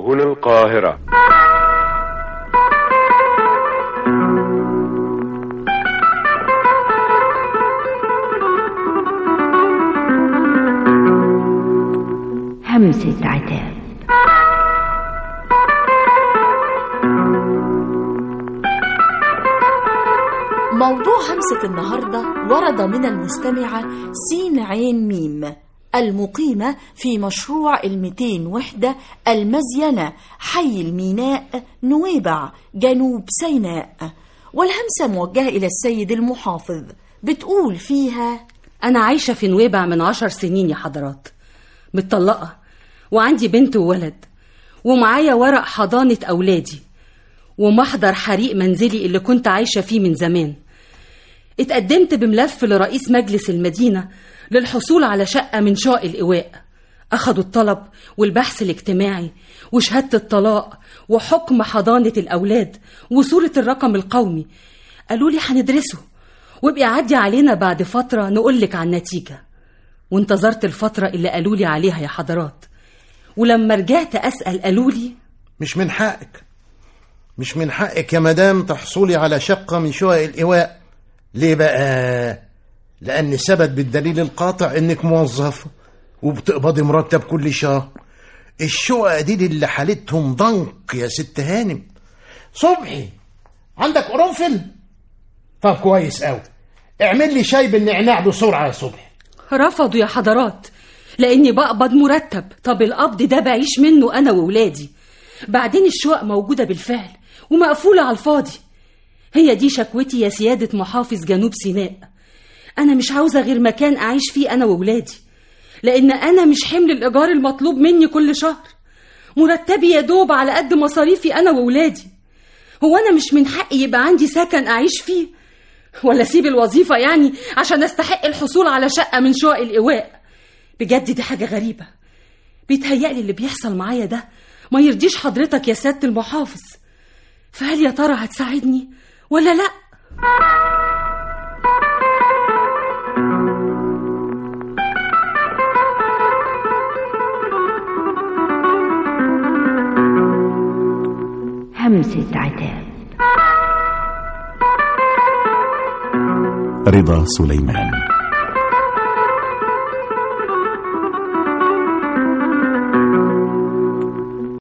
هنا القاهرة همسة عتاب موضوع همسة النهاردة ورد من المستمعة سين عين ميم المقيمة في مشروع الميتين وحدة المزينة حي الميناء نويبع جنوب سيناء والهمسة موجهة إلى السيد المحافظ بتقول فيها أنا عايشة في نويبع من عشر سنين يا حضرات متطلقة وعندي بنت وولد ومعايا ورق حضانة أولادي ومحضر حريق منزلي اللي كنت عايشة فيه من زمان اتقدمت بملف لرئيس مجلس المدينة للحصول على شقة من شقق الإيواء أخدوا الطلب والبحث الاجتماعي وشهادة الطلاق وحكم حضانة الأولاد وصورة الرقم القومي قالوا لي هندرسه وابقي عدي علينا بعد فترة نقولك عن النتيجة وانتظرت الفترة اللي قالوا لي عليها يا حضرات ولما رجعت أسأل قالوا لي مش من حقك مش من حقك يا مدام تحصلي على شقة من شقق الإيواء ليه بقى؟ لأن ثبت بالدليل القاطع إنك موظفة وبتقبضي مرتب كل شهر الشقق دي اللي حالتهم ضنك يا ست هانم صبحي عندك قرنفل؟ طب كويس قوي اعمل لي شاي بالنعناع بسرعة يا صبحي رفضوا يا حضرات لاني بقبض مرتب طب القبض ده بعيش منه انا وولادي بعدين الشقق موجوده بالفعل ومقفوله على الفاضي هي دي شكوتي يا سياده محافظ جنوب سيناء انا مش عاوزه غير مكان اعيش فيه انا وولادي لان انا مش حمل الايجار المطلوب مني كل شهر مرتبي يا دوب على قد مصاريفي انا وولادي هو انا مش من حقي يبقى عندي سكن اعيش فيه ولا اسيب الوظيفه يعني عشان استحق الحصول على شقه من شقق الايواء بجد دي حاجه غريبه بيتهيألي اللي بيحصل معايا ده ما يرضيش حضرتك يا سياده المحافظ فهل يا ترى هتساعدني ولا لا همسة عتاب رضا سليمان